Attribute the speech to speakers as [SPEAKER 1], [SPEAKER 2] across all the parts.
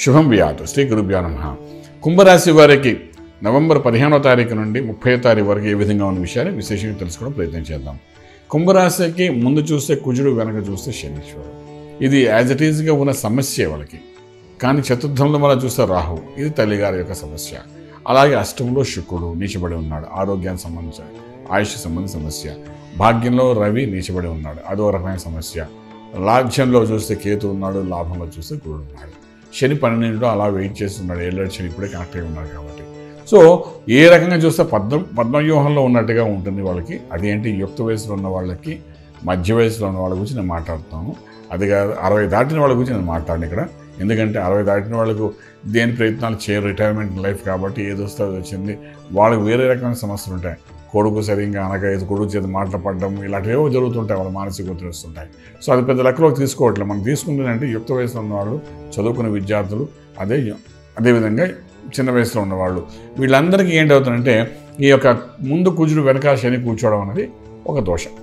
[SPEAKER 1] శుభం వ్యాతు శ్రీ గురుభ్యో నమ కుంభరాశి వారికి నవంబర్ పదిహేనో తారీఖు నుండి ముప్పై తారీఖు వరకు ఏ విధంగా ఉన్న విషయాన్ని విశేషంగా తెలుసుకోవడం ప్రయత్నం చేద్దాం కుంభరాశికి ముందు చూస్తే కుజుడు వెనక చూస్తే శనీశ్వరుడు ఇది యాజ్ ఇట్ ఈజ్గా ఉన్న సమస్య వాళ్ళకి కానీ చతుర్థంలో మనం చూస్తే రాహు ఇది తల్లిగారి యొక్క సమస్య అలాగే అష్టంలో శుక్రుడు నీచబడి ఉన్నాడు ఆరోగ్యానికి సంబంధించిన ఆయుష్ సంబంధించిన సమస్య భాగ్యంలో రవి నీచబడి ఉన్నాడు అదో రకమైన సమస్య లాభ్యంలో చూస్తే కేతు ఉన్నాడు లాభంలో చూస్తే గురుడు ఉన్నాడు శని పన్నెండులో అలా వెయిట్ చేస్తున్నాడు ఏళ్ళటి శని ఇప్పుడే కనెక్ట్ అయి ఉన్నాడు కాబట్టి సో ఏ రకంగా చూస్తే పద్మ పద్మవ్యూహంలో ఉన్నట్టుగా ఉంటుంది వాళ్ళకి అదేంటి యుక్త వయసులో ఉన్న వాళ్ళకి మధ్య వయసులో ఉన్న వాళ్ళ గురించి నేను మాట్లాడుతాను అది కాదు అరవై దాటిన వాళ్ళ గురించి నేను మాట్లాడను ఇక్కడ ఎందుకంటే అరవై దాటిన వాళ్ళకు దేని ప్రయత్నాలు చేయరు రిటైర్మెంట్ లైఫ్ కాబట్టి ఏది వస్తే అది వచ్చింది వాళ్ళకి వేరే రకమైన సమస్యలు ఉంటాయి కొడుకు సరిగ్గా అనగా ఇది కొడుకు చేతి మాట్లాడడం ఇలాంటివేవో జరుగుతుంటాయి వాళ్ళ మానసిక ఒత్తిడి వస్తుంటాయి సో అది పెద్ద లెక్కలోకి తీసుకోవట్లేదు మనం తీసుకుంటుందంటే యుక్త వయసులో ఉన్నవాళ్ళు చదువుకునే విద్యార్థులు అదే అదేవిధంగా చిన్న వయసులో ఉన్నవాళ్ళు వీళ్ళందరికీ ఏంటవుతుందంటే ఈ యొక్క ముందు కుజుడు వెనక శని కూర్చోవడం అనేది ఒక దోషం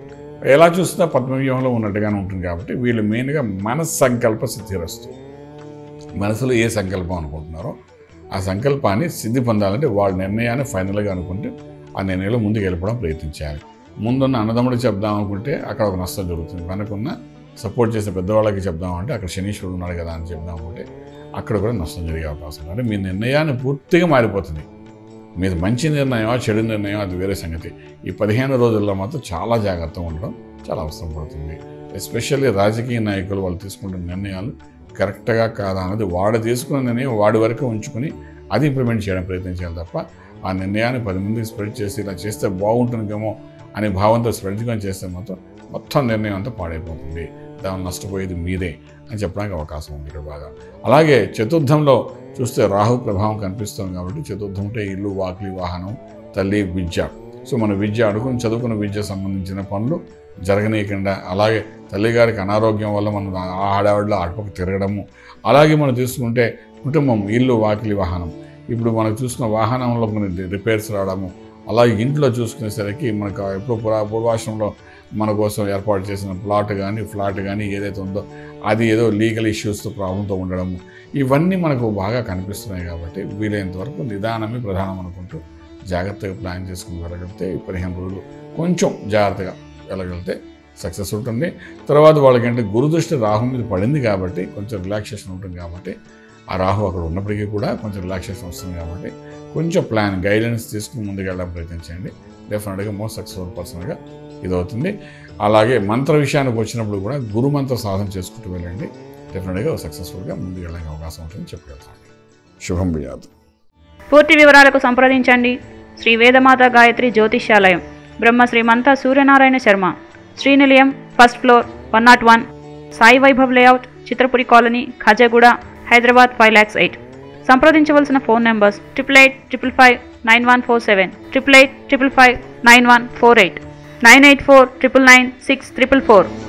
[SPEAKER 1] ఎలా చూసినా పద్మవ్యూహంలో ఉన్నట్టుగానే ఉంటుంది కాబట్టి వీళ్ళు మెయిన్గా మనస్సంకల్ప సిద్ధిరస్తు మనసులో ఏ సంకల్పం అనుకుంటున్నారో ఆ సంకల్పాన్ని సిద్ధి పొందాలంటే వాళ్ళ నిర్ణయాన్ని ఫైనల్గా అనుకుంటే ఆ నిర్ణయంలో ముందుకు వెళ్ళిపోవడం ప్రయత్నించాలి ముందున్న అన్నదమ్ముడికి చెప్దాం అనుకుంటే అక్కడ ఒక నష్టం జరుగుతుంది వెనకున్న సపోర్ట్ చేసే పెద్దవాళ్ళకి చెప్దామంటే అక్కడ శనీశ్వరుడు ఉన్నాడు కదా అని చెప్దాం అనుకుంటే అక్కడ కూడా నష్టం జరిగే అవకాశం ఉంది అంటే మీ నిర్ణయాన్ని పూర్తిగా మారిపోతుంది మీది మంచి నిర్ణయమా చెడు నిర్ణయం అది వేరే సంగతి ఈ పదిహేను రోజుల్లో మాత్రం చాలా జాగ్రత్తగా ఉండడం చాలా అవసరం పడుతుంది ఎస్పెషల్లీ రాజకీయ నాయకులు వాళ్ళు తీసుకుంటున్న నిర్ణయాలు కరెక్ట్గా కాదా అన్నది వాడు తీసుకున్న నిర్ణయం వాడి వరకు ఉంచుకొని అది ఇంప్లిమెంట్ చేయడం ప్రయత్నం చేయాలి తప్ప ఆ నిర్ణయాన్ని పది మందికి స్ప్రెడ్ చేసి ఇలా చేస్తే బాగుంటుందేమో అనే భావంతో స్ప్రెడ్గా చేస్తే మాత్రం మొత్తం నిర్ణయం అంతా పాడైపోతుంది దాని నష్టపోయేది మీరే అని చెప్పడానికి అవకాశం ఉంది ఇక్కడ బాగా అలాగే చతుర్థంలో చూస్తే రాహు ప్రభావం కనిపిస్తుంది కాబట్టి చతుర్థం అంటే ఇల్లు వాకిలి వాహనం తల్లి విద్య సో మన విద్య అడుగుని చదువుకున్న విద్య సంబంధించిన పనులు జరగనీయకుండా అలాగే తల్లిగారికి అనారోగ్యం వల్ల మనం ఆ ఆడవాడిలో అటుపక్క తిరగడము అలాగే మనం తీసుకుంటే కుటుంబం ఇల్లు వాకిలి వాహనం ఇప్పుడు మనకు చూసుకున్న వాహనంలో కొన్ని రిపేర్స్ రావడము అలాగే ఇంట్లో చూసుకునేసరికి మనకు ఎప్పుడు పురా పూర్వాశ్రమంలో మన కోసం ఏర్పాటు చేసిన ప్లాట్ కానీ ఫ్లాట్ కానీ ఏదైతే ఉందో అది ఏదో లీగల్ ఇష్యూస్తో ప్రాబ్లంతో ఉండడము ఇవన్నీ మనకు బాగా కనిపిస్తున్నాయి కాబట్టి వీలైనంత వరకు నిదానమే ప్రధానం అనుకుంటూ జాగ్రత్తగా ప్లాన్ చేసుకుని వెళ్ళగలిగితే ఈ పదిహేను రోజులు కొంచెం జాగ్రత్తగా వెళ్ళగలిగితే సక్సెస్ ఉంటుంది తర్వాత వాళ్ళకి అంటే గురుదృష్టి రాహు మీద పడింది కాబట్టి కొంచెం రిలాక్సేషన్ ఉంటుంది కాబట్టి ఆ రాహు అక్కడ ఉన్నప్పటికీ కూడా కొంచెం రిలాక్సేషన్ వస్తుంది కాబట్టి కొంచెం ప్లాన్ గైడెన్స్ తీసుకుని ముందుకు వెళ్ళడం ప్రయత్నించండి డెఫినెట్గా మోస్ట్ సక్సెస్ఫుల్ పర్సన్గా ఇది అవుతుంది అలాగే మంత్ర విషయానికి వచ్చినప్పుడు కూడా గురు మంత్ర సాధన చేసుకుంటూ వెళ్ళండి డెఫినెట్గా సక్సెస్ఫుల్గా ముందుకు వెళ్ళడానికి అవకాశం ఉంటుంది చెప్పగలుగుతాను శుభం బియాదు
[SPEAKER 2] పూర్తి వివరాలకు సంప్రదించండి Shri Vedamata Gayatri Jyotishyalayam Brahma Srimantha Suryanarayana Sharma Srinilayam first floor one nought one Sai Vaibhav layout Chitrapuri colony Khajaguda Hyderabad five lakhs eight సంప్రదించవలసిన phone numbers triple eight triple five nine one four seven triple eight triple five nine one four eight nine eight four triple nine six triple four